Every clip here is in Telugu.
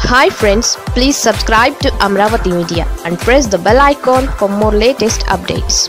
hi friends please subscribe to Amaravati media and press the bell icon for more latest updates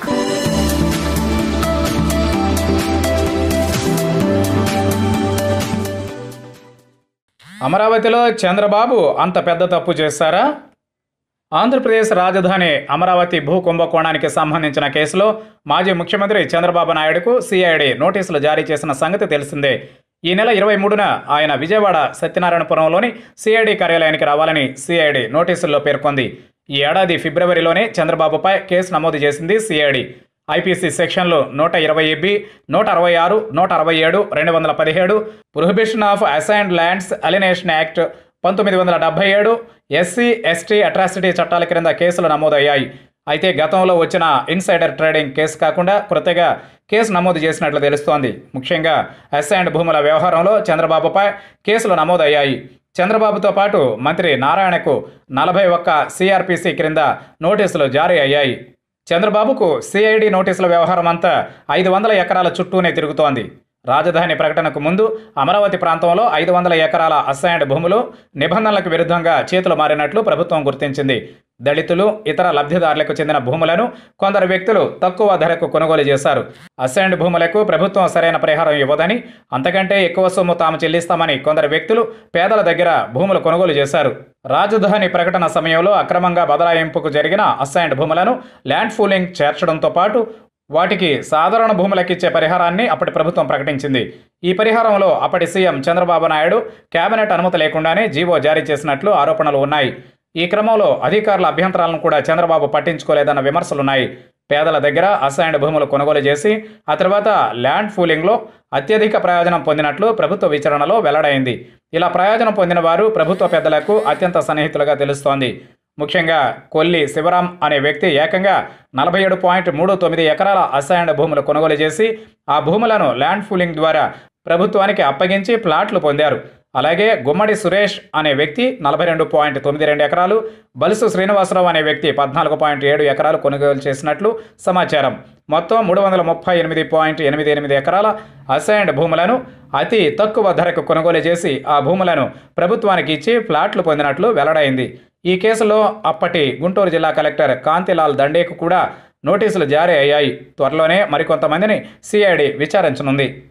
అమరావతిలో చంద్రబాబు అంత పెద్ద తప్పు చేశారా ఆంధ్రప్రదేశ్ రాజధాని అమరావతి భూ కుంభకోణానికి సంబంధించిన కేసులో మాజీ ముఖ్యమంత్రి చంద్రబాబు నాయుడుకు సిఐడి నోటీసులు జారీ చేసిన సంగతి తెలిసిందే ఈ నెల ఇరవై మూడున ఆయన విజయవాడ సత్యనారాయణపురంలోని సిఐడి కార్యాలయానికి రావాలని సిఐడి నోటీసుల్లో పేర్కొంది ఈ ఏడాది ఫిబ్రవరిలోనే చంద్రబాబుపై కేసు నమోదు చేసింది సిఐడి ఐపీసీ సెక్షన్లు నూట ఇరవై బి నూట అరవై ఆరు నూట అరవై ఏడు రెండు వందల పదిహేడు prohibition of assigned lands alienation act పంతొమ్మిది వందల డెబ్బై ఏడు ఎస్సీ ఎస్టీ అట్రాసిటీ చట్టాల క్రింద కేసులు నమోదయ్యాయి అయితే గతంలో వచ్చిన ఇన్సైడర్ ట్రేడింగ్ కేసు కాకుండా కొత్తగా కేసు నమోదు చేసినట్లు తెలుస్తోంది ముఖ్యంగా అసైన్డ్ భూముల వ్యవహారంలో చంద్రబాబుపై కేసులు నమోదయ్యాయి చంద్రబాబుతో పాటు మంత్రి నారాయణకు నలభై ఒక్క సిఆర్పిసి క్రింద నోటీసులు జారీ అయ్యాయి చంద్రబాబుకు సిఐడి నోటీసుల వ్యవహారం అంతా ఐదు వందల ఎకరాల చుట్టూనే తిరుగుతోంది రాజధాని ప్రకటనకు ముందు అమరావతి ప్రాంతంలో ఐదు వందల ఎకరాల అసైన్డ్ భూములు నిబంధనలకు విరుద్ధంగా చేతులు మారినట్లు ప్రభుత్వం గుర్తించింది దళితులు ఇతర లబ్ధిదారులకు చెందిన భూములను కొందరు వ్యక్తులు తక్కువ ధరకు కొనుగోలు చేశారు అసైన్డ్ భూములకు ప్రభుత్వం సరైన పరిహారం ఇవ్వదని అంతకంటే ఎక్కువ సొమ్ము తాము చెల్లిస్తామని కొందరు వ్యక్తులు పేదల దగ్గర భూములు కొనుగోలు చేశారు రాజధాని ప్రకటన సమయంలో అక్రమంగా బదలాయింపుకు జరిగిన అసైన్డ్ భూములను ల్యాండ్ ఫూలింగ్ చేర్చడంతో పాటు వాటికి సాధారణ భూములకిచ్చే పరిహారాన్ని అప్పటి ప్రభుత్వం ప్రకటించింది ఈ పరిహారంలో అప్పటి సీఎం చంద్రబాబు నాయుడు కేబినెట్ అనుమతి లేకుండానే జీవో జారీ చేసినట్లు ఆరోపణలు ఉన్నాయి ఈ క్రమంలో అధికారుల అభ్యంతరాలను కూడా చంద్రబాబు పట్టించుకోలేదన్న విమర్శలున్నాయి పేదల దగ్గర అసైన్డ్ భూములు కొనుగోలు చేసి ఆ తర్వాత ల్యాండ్ ఫూలింగ్లో అత్యధిక ప్రయోజనం పొందినట్లు ప్రభుత్వ విచారణలో వెల్లడైంది ఇలా ప్రయోజనం పొందిన వారు ప్రభుత్వ పెద్దలకు అత్యంత సన్నిహితులుగా తెలుస్తోంది ముఖ్యంగా కొల్లి శివరాం అనే వ్యక్తి ఏకంగా నలభై ఏడు పాయింట్ మూడు తొమ్మిది ఎకరాల అసైన్డ్ భూములు కొనుగోలు చేసి ఆ భూములను ల్యాండ్ ఫూలింగ్ ద్వారా ప్రభుత్వానికి అప్పగించి ప్లాట్లు పొందారు అలాగే గుమ్మడి సురేష్ అనే వ్యక్తి నలభై రెండు పాయింట్ తొమ్మిది రెండు ఎకరాలు బలుసు శ్రీనివాసరావు అనే వ్యక్తి పద్నాలుగు పాయింట్ ఏడు ఎకరాలు కొనుగోలు చేసినట్లు సమాచారం మొత్తం మూడు వందల ముప్పై ఎనిమిది పాయింట్ ఎనిమిది ఎనిమిది ఎకరాల అసైన్డ్ భూములను అతి తక్కువ ధరకు కొనుగోలు చేసి ఆ భూములను ప్రభుత్వానికి ఇచ్చి ఫ్లాట్లు పొందినట్లు వెల్లడైంది ఈ కేసులో అప్పటి గుంటూరు జిల్లా కలెక్టర్ కాంతిలాల్ దండేకు కూడా నోటీసులు జారీ అయ్యాయి త్వరలోనే మరికొంతమందిని సిఐడి విచారించనుంది